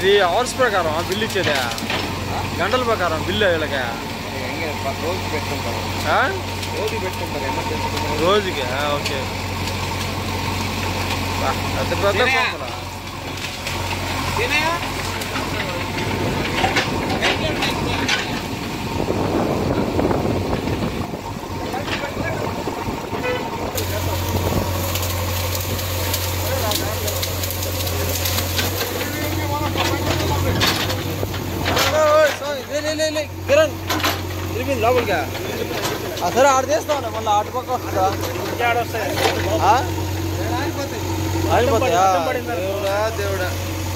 ఇది అవర్స్ ప్రకారం బిల్లు ఇచ్చేదే గంటల ప్రకారం బిల్లు వీళ్ళకి ಹೆಂಗೆ రోజు పెట్టుకుంటారు ఆ? రోజు పెట్టుకుంటారు ఎమర్జెన్సీ రోజుకి ఆ, ఓకే బా, పెద్ద పెద్ద తినే. పంపులా. కిరణ్ తిరిగింది లోపలికి ఆ, సరే ఆడ తీస్తా మళ్ళీ అటు పక్క వస్తుందా ఆ? ఆగిపోతాయా? దేవుడా దేవుడా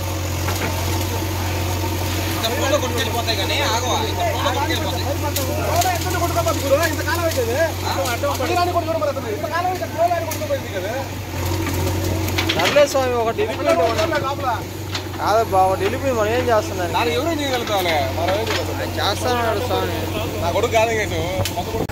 నర్లే స్వామి ఒకటి వెళ్ళిపోయింది కాదు బావ వెళ్ళిపోయింది మనం ఏం చేస్తున్నాం ನಾನು ఎవరు చేయగలుగుతావులే మనం ఏం చేయగలుగుతాం చేస్తాను స్వామి నా కొడుకు కాదు కేసు మొత్తం కొడుకు